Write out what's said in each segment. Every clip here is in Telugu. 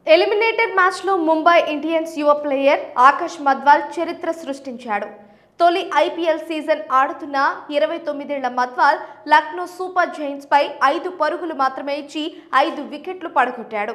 ఎలిమినేటర్ మ్యాచ్లో ముంబై ఇండియన్స్ యువ ప్లేయర్ ఆకాష్ మద్వాల్ చరిత్ర సృష్టించాడు తొలి ఐపీఎల్ సీజన్ ఆడుతున్న ఇరవై తొమ్మిదేళ్ల మద్వాల్ లక్నో సూపర్ జైంట్స్ పై ఐదు పరుగులు మాత్రమే ఇచ్చి ఐదు వికెట్లు పడగొట్టాడు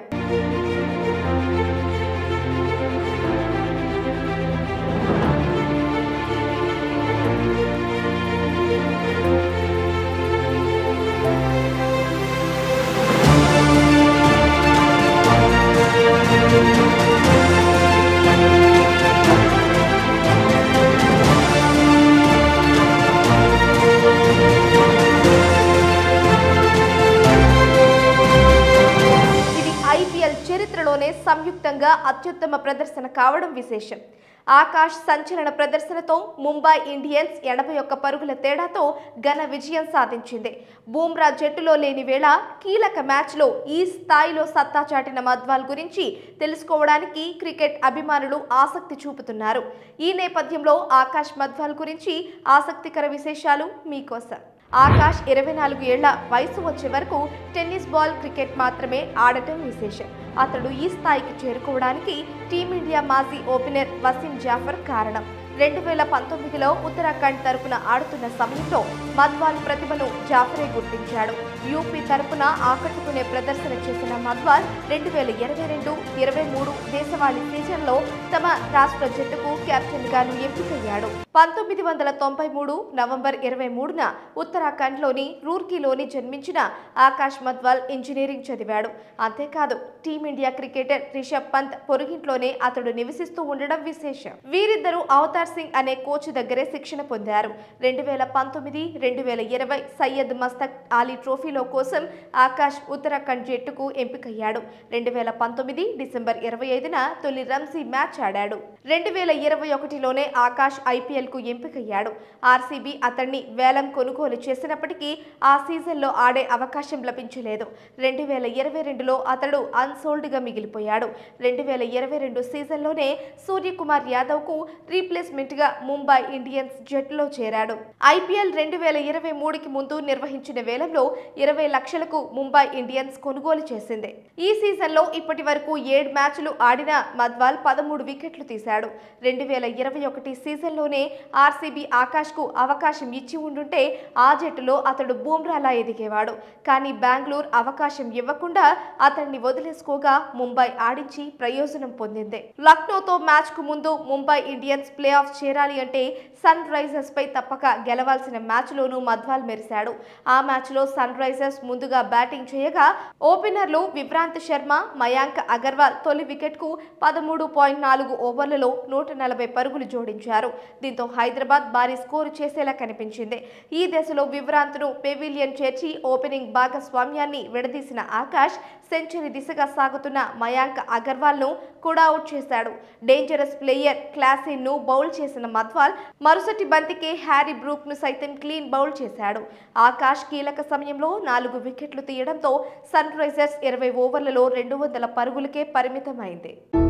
ఇది ఐపీఎల్ చరిత్రలోనే సంయుక్తంగా అత్యుత్తమ ప్రదర్శన కావడం విశేషం ఆకాష్ సంచలన ప్రదర్శనతో ముంబై ఇండియన్స్ ఎనభై ఒక్క పరుగుల తేడాతో ఘన విజయం సాధించింది బూమ్రా జట్టులో లేని వేళ కీలక మ్యాచ్లో ఈ స్థాయిలో సత్తా చాటిన మద్వాల్ గురించి తెలుసుకోవడానికి క్రికెట్ అభిమానులు ఆసక్తి చూపుతున్నారు ఈ నేపథ్యంలో ఆకాష్ మద్వాల్ గురించి ఆసక్తికర విశేషాలు మీకోసం ఆకాష్ ఇరవై నాలుగు ఏళ్ల వయసు వచ్చే వరకు టెన్నిస్ బాల్ క్రికెట్ మాత్రమే ఆడటం విశేషం అతడు ఈ స్థాయికి చేరుకోవడానికి టీమిండియా మాజీ ఓపెనర్ వసీం జాఫర్ కారణం రెండు వేల పంతొమ్మిదిలో ఉత్తరాఖండ్ తరపున ఆడుతున్న సమయంలో మద్వాల్ ప్రతిభను జాఫరే గుర్తించాడు యూపీ తరపున ఆకట్టుకునే ప్రదర్శన చేసిన మద్వాల్ రెండు వేల ఇరవై రెండు ఇరవై మూడు దేశవాళీ సీజన్లో తమ రాష్ట్ర జట్టుకు కెప్టెన్ గాను ఎంపికయ్యాడు పంతొమ్మిది వందల తొంభై మూడు నవంబర్ ఇరవై మూడున ఉత్తరాఖండ్లోని రూర్కీలోని జన్మించిన ఆకాష్ మద్వాల్ ఇంజనీరింగ్ చదివాడు అంతేకాదు టీమిండియా క్రికెటర్ రిషబ్ పంత్ పొరుగింట్లోనే అతడు నివసిస్తూ ఉండడం విశేషం వీరిద్దరూ అవతార్ సింగ్ అనే కోచ్ దగ్గరే శిక్షణ పొందారు రెండు వేల పంతొమ్మిది రెండు వేల ఇరవై సయ్యద్ మస్తక్ అలీ ట్రోఫీలో కోసం ఆకాష్ ఉత్తరాఖండ్ జట్టుకు ఎంపికయ్యాడు రెండు వేల పంతొమ్మిది డిసెంబర్ ఇరవై ఐదున తొలి రంజీ మ్యాచ్ ఆడాడు రెండు వేల ఇరవై ఒకటిలోనే ఆకాష్ ఐపీఎల్ కు ఎంపికయ్యాడు ఆర్సీబీ అతన్ని వేలం కొనుగోలు చేసినప్పటికీ ఆ సీజన్లో ఆడే అవకాశం లభించలేదు రెండు వేల ఇరవై రెండులో అతడు అన్సోల్డ్గా మిగిలిపోయాడు రెండు వేల ఇరవై రెండు సీజన్లోనే సూర్యకుమార్ యాదవ్కు రీప్లేస్మెంట్గా ముంబై ఇండియన్స్ జట్టులో చేరాడు ఐపీఎల్ రెండు వేల ఇరవై మూడుకి ముందు నిర్వహించిన వేలంలో ఇరవై లక్షలకు ముంబై ఇండియన్స్ కొనుగోలు చేసింది ఈ సీజన్లో ఇప్పటి వరకు ఏడు మ్యాచ్లు ఆడిన మద్వాల్ పదమూడు వికెట్లు తీశాడు రెండు వేల ఇరవై ఒకటి సీజన్లోనే ఆర్సీబీ ఆకాష్కు అవకాశం ఇచ్చి ఉండుంటే ఆ జట్టులో అతడు బూమ్రాలా ఎదిగేవాడు కానీ బెంగళూరు అవకాశం ఇవ్వకుండా అతన్ని వదిలేసుకోగా ముంబై ఆడించి ప్రయోజనం పొందింది లక్నోతో మ్యాచ్ కు ముందు ముంబై ఇండియన్స్ ప్లే ఆఫ్ చేరాలి అంటే సన్ రైజర్స్ పై తప్పక గెలవాల్సిన మ్యాచ్లోనూ మధ్వాల్ మెరిశాడు ఆ మ్యాచ్లో సన్ రైజర్స్ ముందుగా బ్యాటింగ్ చేయగా ఓపెనర్లు విభ్రాంత్ శర్మ మయాంక్ అగర్వాల్ తొలి వికెట్కు పదమూడు పాయింట్ నాలుగు ఓవర్లలో నూట నలభై పరుగులు జోడించారు దీంతో హైదరాబాద్ భారీ స్కోరు చేసేలా కనిపించింది ఈ దశలో విభ్రాంత్ను పెవిలియన్ చేర్చి ఓపెనింగ్ భాగస్వామ్యాన్ని విడదీసిన ఆకాష్ సెంచరీ దిశగా సాగుతున్న మయాంక్ అగర్వాల్ను కూడా అవుట్ చేశాడు డేంజరస్ ప్లేయర్ క్లాసీను బౌల్ చేసిన మధ్వాల్ మరుసటి బంతికే హ్యారీ బ్రూక్ను సైతం క్లీన్ బౌల్ చేశాడు ఆకాష్ కీలక సమయంలో నాలుగు వికెట్లు తీయడంతో సన్ రైజర్స్ ఇరవై ఓవర్లలో రెండు వందల పరుగులకే పరిమితమైంది